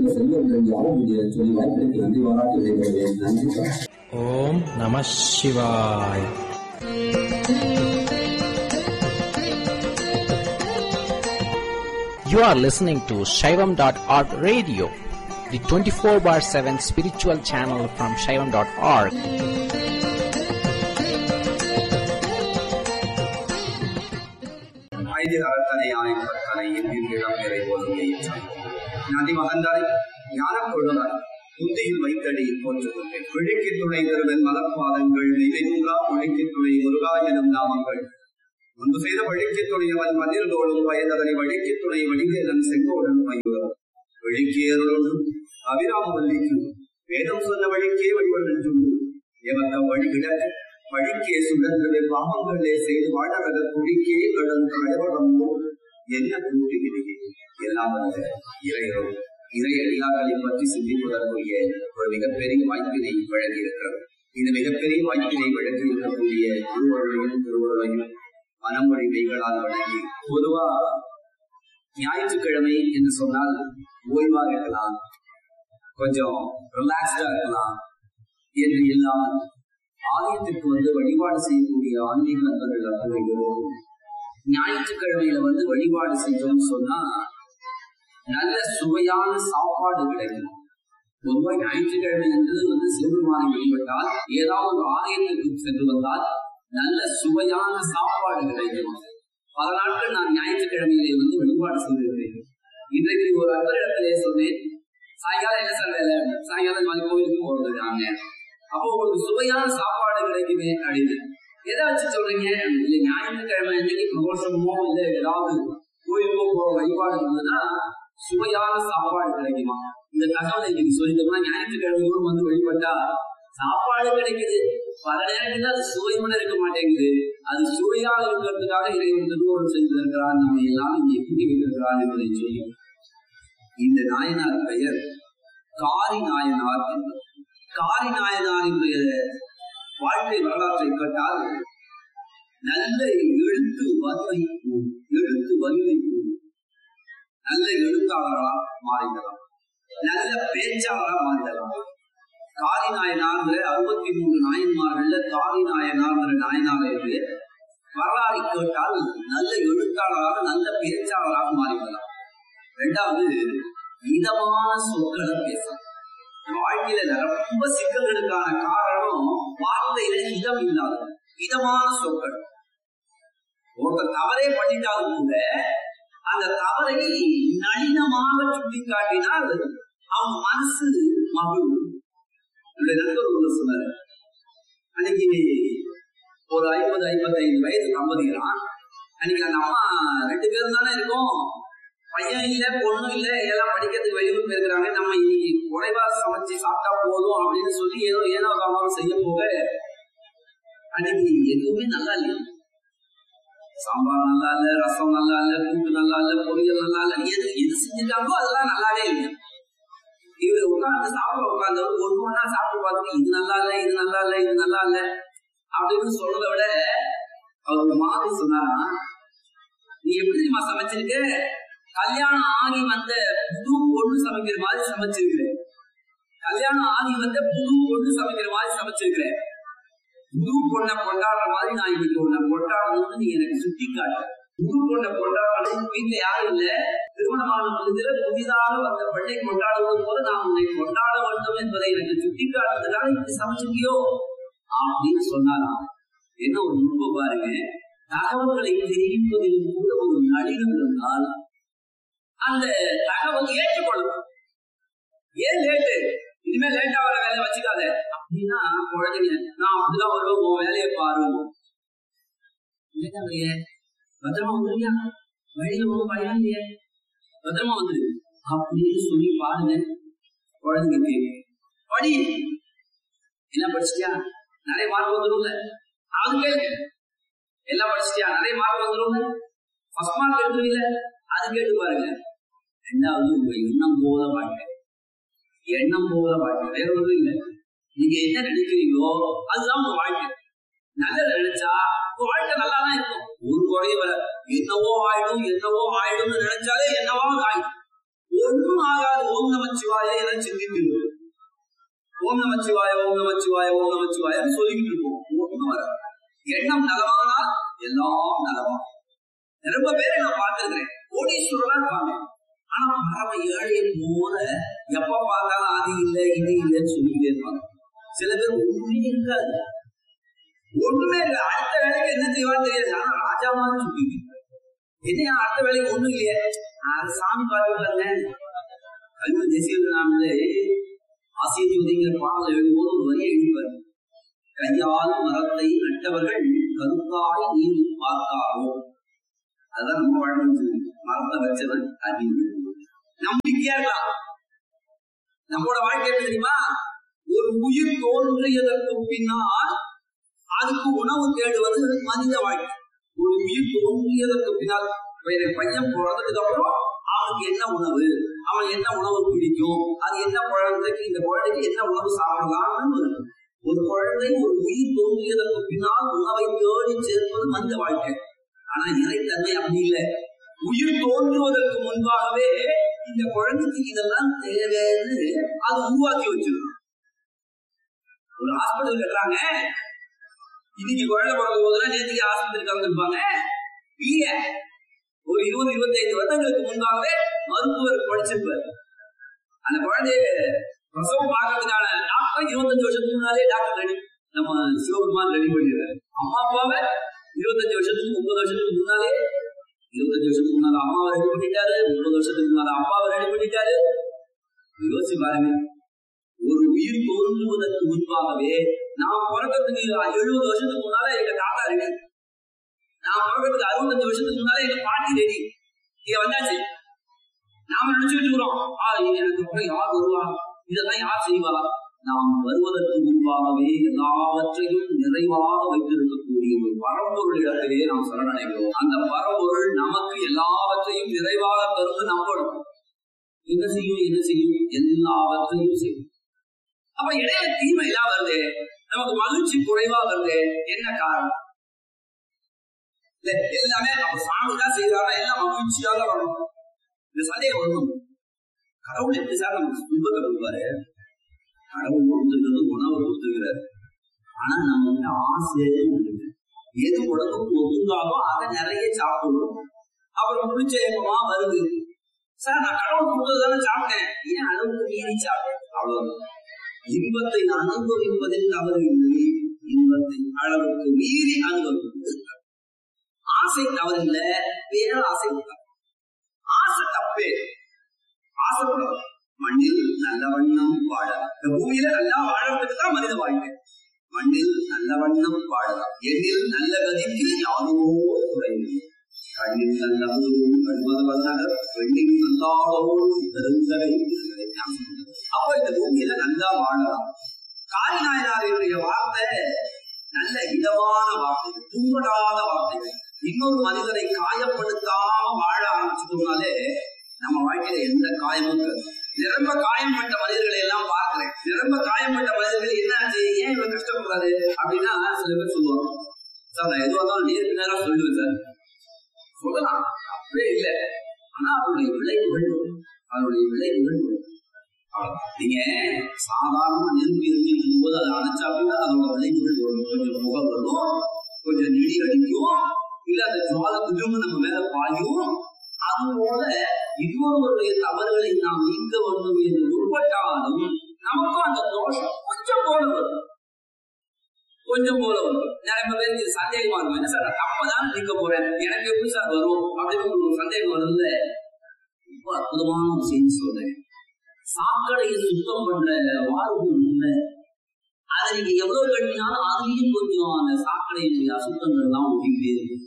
இந்த செல்வங்கள் யாரும் முடிய சொல்லி வாய்ப்பிற்கு நன்றி பாராட்டி விடைபெறுவேன் நன்றி சார் ஓம் நம சிவாய் You are listening to Shaivam.org radio, the 24 bar 7 spiritual channel from Shaivam.org. ஐதில் அறத்தனையாய் பத்தனை எண்ணில் இளம்பெறை போதும் எயிற்றாய் நதி மகந்தாய் ஞானக் கொழுந்தாய் புத்தியில் வைத்தடி போற்றுகின்றேன் விழிக்கு துணை தருவன் மலர்பாதங்கள் நிலைமுறா ஒழிக்கு துணை முருகா எனும் நாமங்கள் முன்பு செய்த வழிக்கு துணையவன் மதிர்தோடும் பயந்ததனை வழிக்கு துணை வடிவேலன் செங்கோடன் மயூரம் விழிக்கேறொன்று அபிராமவல்லிக்கு வேதம் சொன்ன வழிக்கே வழிவன் என்றுண்டு எவக்க வழி கிடக்க வழிக்கே சுழன்று பாவங்களே செய்து வாழறத குழிக்கே கடந்து அயவடமோ என்ன கூட்டுகிறீர்கள் எல்லாம் வந்த இறையரும் இறையடியார்களை பற்றி சிந்திப்பதற்குரிய ஒரு மிகப்பெரிய வாய்ப்பினை வழங்கியிருக்கிறது இந்த மிகப்பெரிய வாய்ப்பினை வழங்கி இருக்கக்கூடிய திருவள்ளுவையும் திருவள்ளுவையும் மனமொழி மெய்களால் வழங்கி பொதுவா ஞாயிற்றுக்கிழமை என்று சொன்னால் ஓய்வாக இருக்கலாம் கொஞ்சம் ரிலாக்ஸ்டா இருக்கலாம் என்று இல்லாமல் ஆலயத்திற்கு வந்து வழிபாடு செய்யக்கூடிய ஆன்மீக நண்பர்கள் அத்தனை பேரும் ஞாயிற்றுக்கிழமையில வந்து வழிபாடு செஞ்சோம்னு சொன்னா நல்ல சுவையான சாப்பாடு கிடைக்கும் பொதுவாக ஞாயிற்றுக்கிழமை என்று வந்து சிவபெருமானை வழிபட்டால் ஏதாவது ஒரு ஆலயத்திற்கு சென்று வந்தால் நல்ல சுவையான சாப்பாடு கிடைக்கும் பல நாட்கள் நான் ஞாயிற்றுக்கிழமையிலே வந்து வழிபாடு செய்திருக்கிறேன் இன்றைக்கு ஒரு அன்பரிடத்திலே சொன்னேன் சாயங்காலம் என்ன சார் வேலை சாயங்காலம் மாதிரி கோயிலுக்கு போறது நாங்க அப்போ உங்களுக்கு சுவையான சாப்பாடு கிடைக்குமே அப்படின்னு எதை வச்சு சொல்றீங்க இல்ல ஞாயிற்றுக்கிழமை இன்னைக்கு பிரதோஷமோ இல்ல ஏதாவது கோயிலுக்கோ போற வழிபாடு இருந்ததுன்னா சுவையான சாப்பாடு கிடைக்குமா இந்த தகவலை இன்னைக்கு சொல்லிட்டோம்னா ஞாயிற்றுக்கிழமையும் வந்து வழிபட்டா சாப்பாடு கிடைக்குது பல நேரத்துல அது சுவையோட இருக்க மாட்டேங்குது அது சுவையா இருக்கிறதுக்காக இறைவன் திருவோணம் செய்திருக்கிறார் நம்ம எல்லாம் இங்கே கூட்டி வைத்திருக்கிறார் என்பதை சொல்லி இந்த நாயனார் பெயர் காரி நாயனார் என்பது காரி நாயனாரினுடைய வாழ்க்கை வரலாற்றை கேட்டால் நல்ல எழுத்து வலிமை எழுத்து வலிமை நல்ல எழுத்தாளரா மாறிடலாம் நல்ல பேச்சாளரா மாறிடலாம் காரி நாயனார்ங்கிற அறுபத்தி மூன்று நாயன்மார்கள்ல காரி நாயனார்ங்கிற நாயனாருடைய வரலாறை கேட்டால் நல்ல எழுத்தாளராக நல்ல பேச்சாளராக மாறிவிடலாம் ரெண்டாவது இதமான சொற்களை பேசலாம் வாழ்க்கையில ரொம்ப சிக்கல்களுக்கான காரணம் வார்த்தையில இதம் இல்லாத இதமான சொற்கள் ஒருத்தர் தவறே பண்ணிட்டாலும் கூட அந்த தவறை நளினமாக சுட்டி காட்டினால் அவங்க மனசு மகிழும் என்னுடைய நண்பர் ஒருவர் சொன்னாரு அன்னைக்கு ஒரு ஐம்பது ஐம்பத்தைந்து வயது தம்பதிகளாம் அன்னைக்கு அந்த அம்மா ரெண்டு பேரும் தானே இருக்கோம் பையன் இல்ல பொண்ணு இல்ல எல்லாம் படிக்கிறதுக்கு வெளியூர் போயிருக்கிறாங்க நம்ம இன்னைக்கு குறைவா சமைச்சு சாப்பிட்டா போதும் அப்படின்னு சொல்லி ஏதோ ஏனோ காரணம் செய்ய போக அன்னைக்கு எதுவுமே நல்லா இல்லையா சாம்பார் நல்லா இல்ல ரசம் நல்லா இல்ல கூட்டு நல்லா இல்ல பொரியல் நல்லா இல்ல எது எது செஞ்சுட்டாங்களோ அதெல்லாம் நல்லாவே இல்லை இவரு உட்கார்ந்து சாப்பிட உட்கார்ந்தவர் ஒன்று ஒன்றா சாப்பிட்டு பார்த்துட்டு இது நல்லா இல்ல இது நல்லா இல்ல இது நல்லா இல்ல அப்படின்னு சொல்றதை விட அவர் ஒரு மாதிரி சொன்னாரா நீ எப்படி தெரியுமா சமைச்சிருக்க கல்யாணம் ஆகி வந்த புது பொண்ணு சமைக்கிற மாதிரி சமைச்சிருக்கிற கல்யாணம் ஆகி வந்த புது பொண்ணு சமைக்கிற மாதிரி சமைச்சிருக்கிற புது பொண்ணை கொண்டாடுற மாதிரி நான் இன்னைக்கு உன்னை கொண்டாடணும்னு நீ எனக்கு சுட்டி காட்டு புது பொண்ணை கொண்டாடணும் வீட்டுல யாரும் இல்ல திருமணமான பொழுதுல புதிதாக வந்த பெண்ணை கொண்டாடுவது போல நான் உன்னை கொண்டாட வேண்டும் என்பதை எனக்கு சுட்டி காட்டுறதுக்காக இப்படி சமைச்சிருக்கியோ அப்படின்னு சொன்னாராம் என்ன ஒரு நுட்பம் பாருங்க தகவல்களை தெரிவிப்பதிலும் கூட ஒரு நளினம் இருந்தால் அந்த தகவல் ஏற்றுக்கொள்ளும் ஏன் லேட்டு இனிமே லேட்டா வர வேலையை வச்சுக்காத அப்படின்னா குழந்தைங்க நான் அப்படிதான் வருவோம் உன் வேலையை பாரு லேட்டா வரைய பத்திரமா வந்துருவியா வழியில ஒன்றும் பயம் இல்லையே பத்திரமா வந்துரு அப்படின்னு சொல்லி பாருங்க குழந்தைங்க கேட்கு படி என்ன படிச்சிட்டியா நிறைய மார்க் வந்துடும்ல அவன் கேளு எல்லாம் படிச்சிட்டியா நிறைய மார்க் வந்துடும்ல ஃபர்ஸ்ட் மார்க் எடுத்துருவீங்க அது கேட்டு பாருங்க ரெண்டாவது உங்க எண்ணம் போல வாழ்க்கை எண்ணம் போல வாழ்க்கை வேற ஒன்றும் இல்லை நீங்க என்ன நினைக்கிறீங்களோ அதுதான் உங்க வாழ்க்கை நல்லதை நினைச்சா உங்க வாழ்க்கை நல்லா தான் இருக்கும் ஒரு குறைய வர என்னவோ ஆயிடும் என்னவோ ஆயிடும்னு நினைச்சாலே என்னவோ ஆயிடும் ஒன்றும் ஆகாது ஓம் நமச்சிவாய என சிந்தித்து இருக்கும். ஓம் நமச்சிவாய ஓம் நமச்சிவாய ஓம் நமச்சிவாய சொல்லிக்கிட்டு இருப்போம் ஒன்றும் வராது எண்ணம் நலமானால் எல்லாம் நலமா ரொம்ப பேரை நான் பார்த்திருக்கிறேன் கோடீஸ்வரனா இருப்பாங்க ஆனா பரம ஏழையை போல எப்ப பார்த்தாலும் அது இல்லை இது இல்லைன்னு சொல்லிக்கிட்டே இருப்பாங்க சில பேர் ஒண்ணுமே இருக்காது ஒண்ணுமே இல்லை அடுத்த வேலைக்கு என்ன செய்வான்னு தெரியாது ஆனா ராஜா மாதிரி சுத்திட்டு இருப்பாரு. என்ன அடுத்த வேலைக்கு ஒண்ணும் இல்லையே அது சாமி பார்த்துக்கலாங்க கல்வி தேசிய நாமளே ஆசிரியர் பாடல் எழுதும்போது ஒரு வரி எழுதிப்பார் கையால் மரத்தை நட்டவர்கள் கருத்தாய் நீர் பார்த்தாரோ அதான் நம்ம வாழ்ந்து மரத்தை வச்சவன் அப்படின்னு நம்பிக்கையா இருக்கலாம் நம்மளோட வாழ்க்கை எப்படி தெரியுமா ஒரு உயிர் தோன்றியதற்கு பின்னால் அதுக்கு உணவு தேடுவது மனித வாழ்க்கை ஒரு உயிர் தோன்றியதற்கு பின்னால் இப்ப எனக்கு பையன் பிறந்ததுக்கு அப்புறம் அவனுக்கு என்ன உணவு அவன் என்ன உணவு பிடிக்கும் அது என்ன குழந்தைக்கு இந்த குழந்தைக்கு என்ன உணவு சாப்பிடலாம்னு ஒரு ஒரு குழந்தை ஒரு உயிர் தோன்றியதற்கு பின்னால் உணவை தேடி சேர்ப்பது மனித வாழ்க்கை ஆனா இறைத்தன்மை அப்படி இல்லை உயிர் தோன்றுவதற்கு முன்பாகவே இந்த குழந்தைக்கு இதெல்லாம் தேவைன்னு அது உருவாக்கி வச்சிருக்கணும் ஒரு ஹாஸ்பிட்டல் கட்டுறாங்க இன்னைக்கு குழந்தை பிறந்த போதெல்லாம் நேற்றுக்கு ஆஸ்பத்திரி கலந்துருப்பாங்க இல்லையே ஒரு இருபது இருபத்தைந்து வருடங்களுக்கு முன்பாகவே மருத்துவர் படிச்சிருப்பார் அந்த குழந்தைய பிரசவம் பார்க்கறதுக்கான டாக்டர் இருபத்தஞ்சு வருஷத்துக்கு முன்னாலே டாக்டர் ரெடி நம்ம சிவகுமார் ரெடி பண்ணிடுறாரு அம்மா அப்பாவை இருபத்தஞ்சு வருஷத்துக்கு முப்பது வருஷத்துக்கு முன்னாலே இருபத்தஞ்சு வருஷத்துக்கு முன்னால அம்மாவை ரெடி பண்ணிட்டாரு முப்பது வருஷத்துக்கு முன்னால அப்பாவை ரெடி பண்ணிட்டாரு யோசிச்சு பாருங்க ஒரு உயிர் தோன்றுவதற்கு முன்பாகவே நான் பிறக்கிறதுக்கு எழுபது வருஷத்துக்கு முன்னால எங்க தாத்தா ரெடி நான் பிறக்கிறதுக்கு அறுபத்தஞ்சு வருஷத்துக்கு முன்னால எங்க பாட்டி ரெடி இங்க வந்தாச்சு நாம நினைச்சுட்டு இருக்கிறோம் ஆ எனக்கு அப்புறம் யார் வருவா இதெல்லாம் யார் செய்வா நாம் வருவதற்கு முன்பாகவே எல்லாவற்றையும் நிறைவாக வைத்திருக்கக்கூடிய ஒரு பரம்பொருளிடத்திலே நாம் சரணடைகிறோம் அந்த பரம்பொருள் நமக்கு எல்லாவற்றையும் நிறைவாக தருந்து நம்பணும் என்ன செய்யும் என்ன செய்யும் எல்லாவற்றையும் செய்யும் அப்ப இடையில தீமை எல்லாம் வருது நமக்கு மகிழ்ச்சி குறைவா வருது என்ன காரணம் இல்ல எல்லாமே அப்ப சாமி தான் செய்யறாங்க எல்லாம் மகிழ்ச்சியாக வரணும் இந்த சந்தேகம் வரணும் கடவுள் எப்படி சார் நமக்கு துன்பத்தை கொடுப்பாரு கடவுள் கொடுத்துருக்கிறது உணவு கொடுத்துருக்கிறாரு ஆனா நம்ம வந்து ஆசையே இருக்கு எது உடம்புக்கு ஒத்துங்காலோ அதை நிறைய சாப்பிடுறோம் அப்புறம் முடிச்ச ஏப்பமா வருது சார் நான் கடவுள் கொடுத்தது தானே சாப்பிட்டேன் ஏன் அளவுக்கு மீறி சாப்பிட்டேன் அவ்வளவுதான் இன்பத்தை அனுபவிப்பதில் தவறு இல்லை இன்பத்தை அளவுக்கு மீறி அனுபவிப்பது தவறு. ஆசை தவறில்ல பேராசை தவறு. ஆசை தப்பே ஆசைப்படும் மண்ணில் நல்ல வண்ணம் வாழலாம் இந்த பூமியில நல்லா வாழறதுக்கு தான் மனித வாழ்க்கை மண்ணில் நல்ல வண்ணம் வாழலாம் எண்ணில் நல்ல கதிக்கு யாருமோ குறைவு கண்ணில் நல்ல ஊரும் கண்மதவதனர் பெண்ணில் நல்லாளோடு பெருந்தரை அப்ப இந்த பூமியில நல்லா வாழலாம் காளி நாயனாருடைய வார்த்தை நல்ல இதமான வார்த்தை துன்படாத வார்த்தை இன்னொரு மனிதரை காயப்படுத்தாம வாழ ஆரம்பிச்சிட்டோம்னாலே நம்ம வாழ்க்கையில எந்த காயமும் இருக்காது நிரம்ப காயம்பட்ட மனிதர்களை எல்லாம் பார்க்கிறேன் நிரம்ப காயம்பட்ட மனிதர்கள் என்ன ஆச்சு ஏன் இவன் கஷ்டப்படுறாரு அப்படின்னா சில பேர் சொல்லுவாங்க சார் நான் எதுவாக இருந்தாலும் நேருக்கு நேரா சொல்லுவேன் சார் சொல்லலாம் அப்படியே இல்லை ஆனா அவருடைய விளைவுகள் வரும். அவருடைய விளைவுகள் வரும். அவ்வளவுதான். நீங்க சாதாரணமா நெருப்பு எரிஞ்சிருக்கும் போது அதை அணைச்சா கூட அதோட விளைவுகள் வரும் கொஞ்சம் புகை வரும் கொஞ்சம் நெடி அடிக்கும் இல்ல அந்த ஜுவால திரும்ப நம்ம மேல பாயும் அது போல இன்னொருவருடைய தவறுகளை நாம் நீக்க வேண்டும் என்று முற்பட்டாலும் நமக்கும் அந்த தோஷம் கொஞ்சம் போல வரும் கொஞ்சம் போல வரும் நிறைய பேருக்கு இது சந்தேகமா இருக்கும் என்ன சார் நான் தப்பதான் நீக்க போறேன் எனக்கு எப்படி சார் வரும் அப்படின்னு ஒரு சந்தேகம் வருதுல்ல ரொம்ப அற்புதமான ஒரு செய்தி சொல்றேன் சாக்கடையை சுத்தம் பண்ற வாழ்வு உண்மை அதை நீங்க எவ்வளவு கட்டினாலும் அதுலயும் கொஞ்சம் அந்த சாக்கடையினுடைய அசுத்தங்கள் எல்லாம் ஒட்டிக்கிட்டே இருக்கும்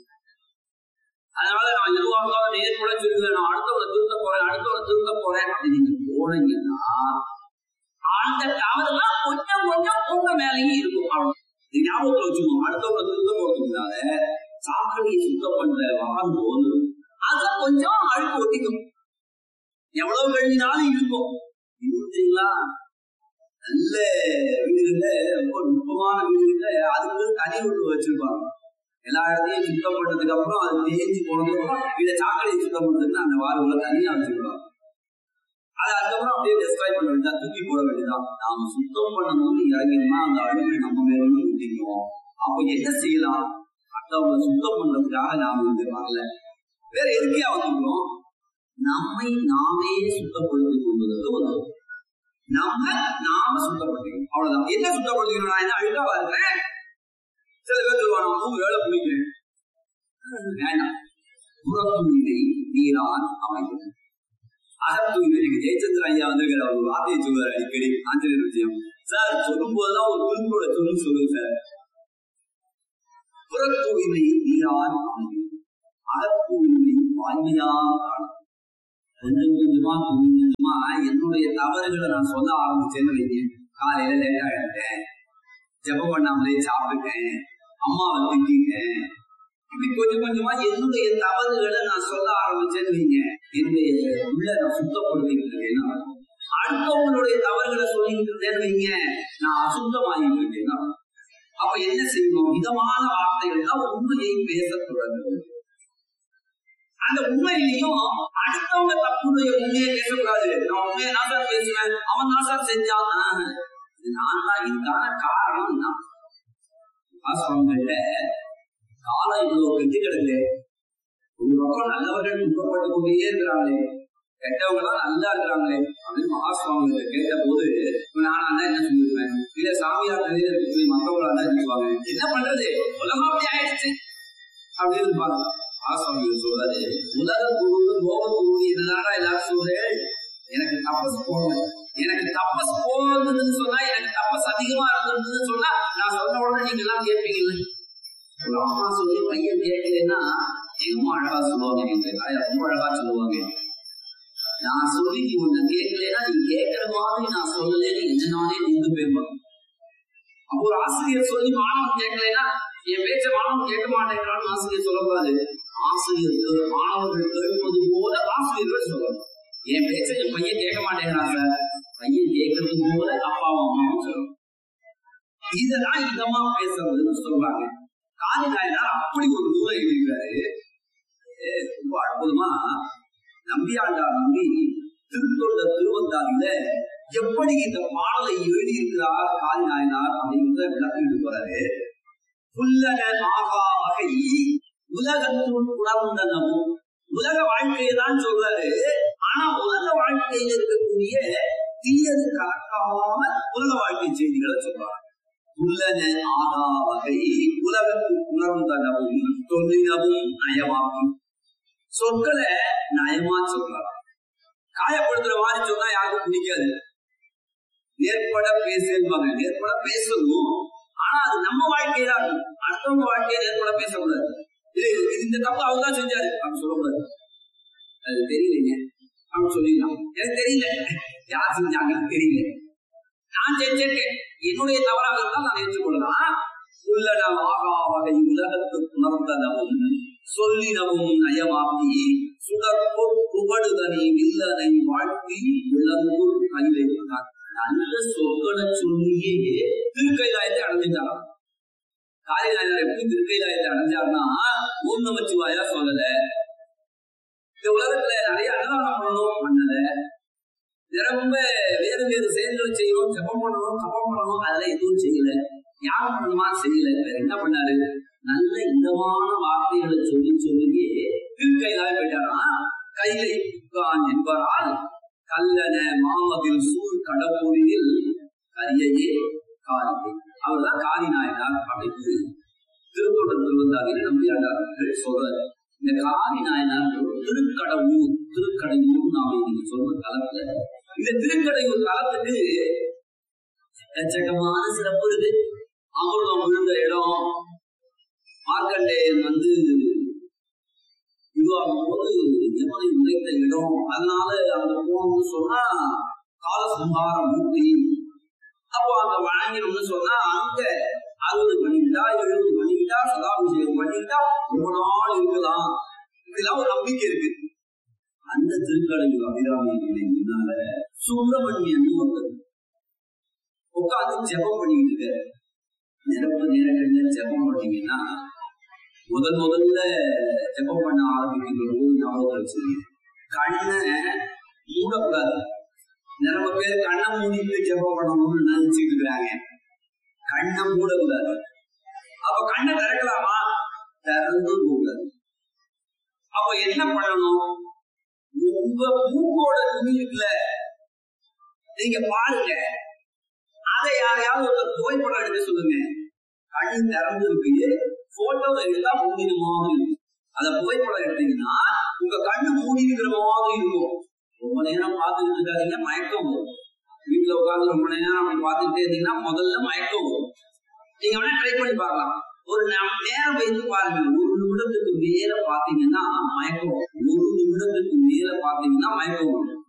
அதனால நான் எதுவாக இருந்தாலும் நேர்முறை சொல்லுவேன் நான் அடுத்தவரை திருத்த போறேன் அடுத்தவரை திருத்த போறேன் அப்படின்னு நீங்க போனீங்கன்னா அந்த தவறுலாம் கொஞ்சம் கொஞ்சம் உங்க மேலேயும் இருக்கும் அவ்வளவு. இது ஞாபகத்துல வச்சுக்கணும் அடுத்தவரை திருத்த போறதுனால சாக்கடையை சுத்தம் பண்ற வாங்கும்போது அதுல கொஞ்சம் அழுக்கு ஒட்டிக்கும் எவ்வளவு கழிஞ்சினாலும் இருக்கும் இன்னும் தெரியுங்களா நல்ல வீடுகள்ல ரொம்ப நுட்பமான வீடுகள்ல அதுக்கு தனி ஒன்று வச்சிருப்பாங்க எல்லா இடத்தையும் சுத்தம் பண்ணதுக்கு அப்புறம் அது தேஞ்சு போனதுக்கு அப்புறம் இதை சாக்கடையை சுத்தம் பண்றதுன்னு அந்த வாரங்களை தனியா வச்சிருப்பாங்க அது அதுக்கப்புறம் அப்படியே டெஸ்ட்ராய் பண்ண வேண்டியதா தூக்கி போட வேண்டியதான் நாம சுத்தம் பண்ணணும்னு இறங்கினா அந்த அழுக்கு நம்ம மேலேயும் ஊத்திக்குவோம் அப்ப என்ன செய்யலாம் அடுத்தவங்களை சுத்தம் பண்றதுக்காக நாம இங்க வரல வேற எதுக்கே வந்துக்கிறோம் நம்மை நாமே சுத்தப்படுத்திக் கொள்வதற்கு வந்தோம் நம்ம நாம சுத்தப்படுத்திக்கணும் அவ்வளவுதான் என்ன சுத்தப்படுத்திக்கணும் நான் என்ன அழுக்காவா இருக்கிறேன் சில பேர் சொல்லுவாங்க நான் மூணு வேலை குளிக்கிறேன் வேண்டாம் புறத்தூய்மை நீரான் அமைந்தது அகத்தூய்மை நீங்க ஜெயச்சந்திர ஐயா வந்திருக்கிற ஒரு வார்த்தையை சொல்லுவார் அடிக்கடி ஆஞ்சநேயர் விஷயம் சார் சொல்லும் போதெல்லாம் ஒரு குறிப்போட சொல்லு சொல்லுங்க சார் புறத்தூய்மை நீரான் அமைந்தது அகத்தூய்மை வாய்மையால் காணும் கொஞ்சம் கொஞ்சமா கொஞ்சம் கொஞ்சமா என்னுடைய தவறுகளை நான் சொல்ல ஆரம்பிச்சேன்னு வைங்க காலையில லேட்டா எழுந்தேன் ஜெபம் பண்ணாமலே சாப்பிட்டேன் அம்மாவை திட்டேன் இப்படி கொஞ்சம் கொஞ்சமா என்னுடைய தவறுகளை நான் சொல்ல ஆரம்பிச்சேன்னு வைங்க என்னுடைய உள்ள நான் சுத்தப்படுத்திக்கிட்டு இருக்கேன்னா அடுத்தவங்களுடைய தவறுகளை சொல்லிக்கிட்டு இருந்தேன்னு வைங்க நான் அசுத்தமாகிட்டு இருக்கேன்னா அப்ப என்ன செய்யணும் மிதமான வார்த்தைகள் தான் உண்மையை பேச தொடங்கும் அந்த உண்மையிலையும் அடுத்தவங்க தப்புடைய உண்மையை பேசக்கூடாது நான் உண்மையை நான் சார் பேசுவேன் அவன் தான் சார் செஞ்சான் ஆஹ், இது நான் தான் இதுக்கான காரணம் நான் வாசவங்கள்ட்ட காலம் இவ்வளவு கெட்டு கிடக்கு ஒரு பக்கம் நல்லவர்கள் துன்பப்பட்டு கொண்டே இருக்கிறாங்களே கெட்டவங்க தான் நல்லா இருக்கிறாங்களே அப்படின்னு மகாசுவாமி கேட்ட போது நான் தான் என்ன சொல்லிடுவேன் இல்ல சாமியார் நிறைய சொல்லி மற்றவங்களா தான் சொல்லுவாங்க என்ன பண்றது உலகம் அப்படி ஆயிடுச்சு அப்படின்னு இருப்பாங்க மகாசுவாமி சொல்றாரு உலக குரு லோக குரு என்னடா எல்லாரும் சொல்றேன் எனக்கு தப்பஸ் போகல எனக்கு தப்பஸ் போகுதுன்னு சொன்னா எனக்கு தப்பஸ் அதிகமா இருந்ததுன்னு சொன்னா நான் சொன்ன உடனே நீங்க எல்லாம் கேட்பீங்கல்ல ஒரு அம்மா சொல்லி பையன் கேட்கலன்னா எங்க அம்மா அழகா சொல்லுவாங்க எங்க தாய் ரொம்ப அழகா சொல்லுவாங்க நான் சொல்லி நீ உன்னை கேட்கலன்னா நீ கேட்கிற மாதிரி நான் சொல்லலைன்னு என்ன நானே நின்று போயிருப்பாங்க அப்போ ஒரு ஆசிரியர் சொல்லி மாணவன் கேட்கலன்னா என் பேச்ச மாணவன் கேட்க மாட்டேங்கிறான்னு ஆசிரியர் சொல்லக்கூடாது ஆசிரியர் மாணவர்கள் கேட்பது போல ஆசிரியர்கள் சொல்லணும் என் பேச்ச என் பையன் கேட்க மாட்டேங்கிறான் சார் பையன் கேட்கறது போல அப்பாவும் அம்மாவும் சொல்லணும் இதெல்லாம் இதமா பேசுறதுன்னு சொல்றாங்க காதி நாயனார் அப்படி ஒரு நூலை எழுதியிருக்காரு ஏ, ரொம்ப அற்புதமா நம்பியாண்டார் நம்பி திருத்தொண்ட திருவந்தாரில எப்படி இந்த பாடலை எழுதியிருக்கிறார் காதி நாயனார் அப்படிங்கிறத விளக்கிட்டு போறாரு புல்லன ஆகா வகை உலகத்துள் உணர்ந்தனவும் உலக வாழ்க்கையை தான் சொல்றாரு ஆனா உலக வாழ்க்கையில் இருக்கக்கூடிய தீயது கலக்காம உலக வாழ்க்கை செய்திகளை சொல்றாரு உள்ளன ஆகா வகை உலகத்தில் உணர்ந்தனவும் தொல்லினவும் நயமாக்கும் சொற்களை நயமா சொல்றாரு காயப்படுத்துற மாதிரி சொன்னா யாருக்கும் பிடிக்காது நேர்பட பேசுவாங்க நேர்பட பேசணும் ஆனா அது நம்ம வாழ்க்கையில இருக்கும் அடுத்தவங்க வாழ்க்கையை நேர்பட பேசக்கூடாது இது இது இந்த தப்பு அவங்க தான் செஞ்சாரு அப்படின்னு சொல்லக்கூடாது அது தெரியலைங்க அப்படின்னு சொல்லிடலாம் எனக்கு தெரியல யார் செஞ்சாங்கன்னு தெரியல நான் செஞ்சிருக்கேன் என்னுடைய தவறாக இருந்தால் நான் ஏற்றுக்கொள்ளலாம் உள்ளன ஆகா வகை உலகத்து உணர்ந்தனவும் சொல்லினவும் நயமாக்கி சுடற்போர் புகழுதனை வில்லனை வாழ்த்தி விளங்கூர் கையிலை நல்ல சொற்களை சொல்லியே திருக்கைலாயத்தை அடைஞ்சிட்டாராம் காளிநாயனர் எப்படி திருக்கைலாயத்தை அடைஞ்சார்னா ஓம் நமச்சிவாயா சொல்லல இந்த உலகத்துல நிறைய அன்னதானம் பண்ணணும் பண்ணல நிரம்ப வேறு வேறு செயல்களை செய்யணும் ஜபம் பண்ணணும் தபம் பண்ணணும் அதெல்லாம் எதுவும் செய்யல தியாகம் பண்ணணுமா செய்யல வேற என்ன பண்ணாரு நல்ல இதமான வார்த்தைகளை சொல்லி சொல்லியே திருக்கையிலாக போயிட்டாராம் கைலை புக்கான் என்பதால் கல்லன மாமதில் சூழ் கடப்பொழியில் கரியையே காரியை அவர்தான் காரி நாயனார் அப்படின்னு திருத்தொடர் திருவந்தாரில் நம்பியாண்டார்கள் சொல்றாரு இந்த காரி நாயனார் திருக்கடவுர் திருக்கடையூர் நாம இன்னைக்கு சொல்ற காலத்துல இந்த திருக்கடையூர் காலத்துக்கு எக்கச்சக்கமான சிறப்பு இருக்கு அமிர்தம் விழுந்த இடம் மார்க்கண்டேயன் வந்து இதுவாகும் போது யமனை உடைத்த இடம் அதனால அங்க போகணும்னு சொன்னா காலசம்ஹார மூர்த்தி அப்போ அங்க வணங்கணும்னு சொன்னா அங்க அறுபது பண்ணிக்கிட்டா எழுபது பண்ணிக்கிட்டா சதாபிஷேகம் பண்ணிக்கிட்டா ரொம்ப நாள் இருக்கலாம் இதெல்லாம் ஒரு நம்பிக்கை இருக்கு அந்த திருக்கடையூர் அபிராமி நிலை முன்னால சுப்பிரமணியன் ஒருத்தர் உட்காந்து ஜெபம் பண்ணிக்கிட்டு இருக்காரு நிரப்பு நேரங்கள்ல ஜெபம் பண்ணீங்கன்னா முதல் முதல்ல ஜெபம் பண்ண ஆரம்பிக்கிற போது ஞாபகம் வச்சுருங்க கண்ணை மூடக்கூடாது நிறைய பேர் கண்ணை மூடிட்டு ஜெபம் பண்ணணும்னு நினைச்சிட்டு இருக்கிறாங்க கண்ணை மூடக்கூடாது அப்ப கண்ணை திறக்கலாமா திறந்து கூடாது அப்ப என்ன பண்ணணும் உங்க மூக்கோட துணி இருக்குல்ல நீங்க பாருங்க அதை யாரையாவது ஒரு புகைப்படம் எடுக்க சொல்லுங்க கண் திறந்து இருக்கு போட்டோ எடுத்தா மூடின மாதிரி இருக்கும் அத புகைப்படம் எடுத்தீங்கன்னா உங்க கண்ணு மூடி இருக்கிற மாதிரி இருக்கும் ரொம்ப நேரம் பார்த்துட்டு இருக்காதீங்க மயக்கம் வரும் வீட்டுல உட்கார்ந்து ரொம்ப நேரம் அப்படி பார்த்துட்டே இருந்தீங்கன்னா முதல்ல மயக்கம் வரும் நீங்க வேணா ட்ரை பண்ணி பார்க்கலாம் ஒரு நம்- நேரம் வைத்து பாருங்க ஒரு நிமிடத்துக்கு மேல பாத்தீங்கன்னா மயக்கம் வரும். ஒரு நிமிடத்துக்கு மேல பாத்தீங்கன்னா மயக்கம் வரும்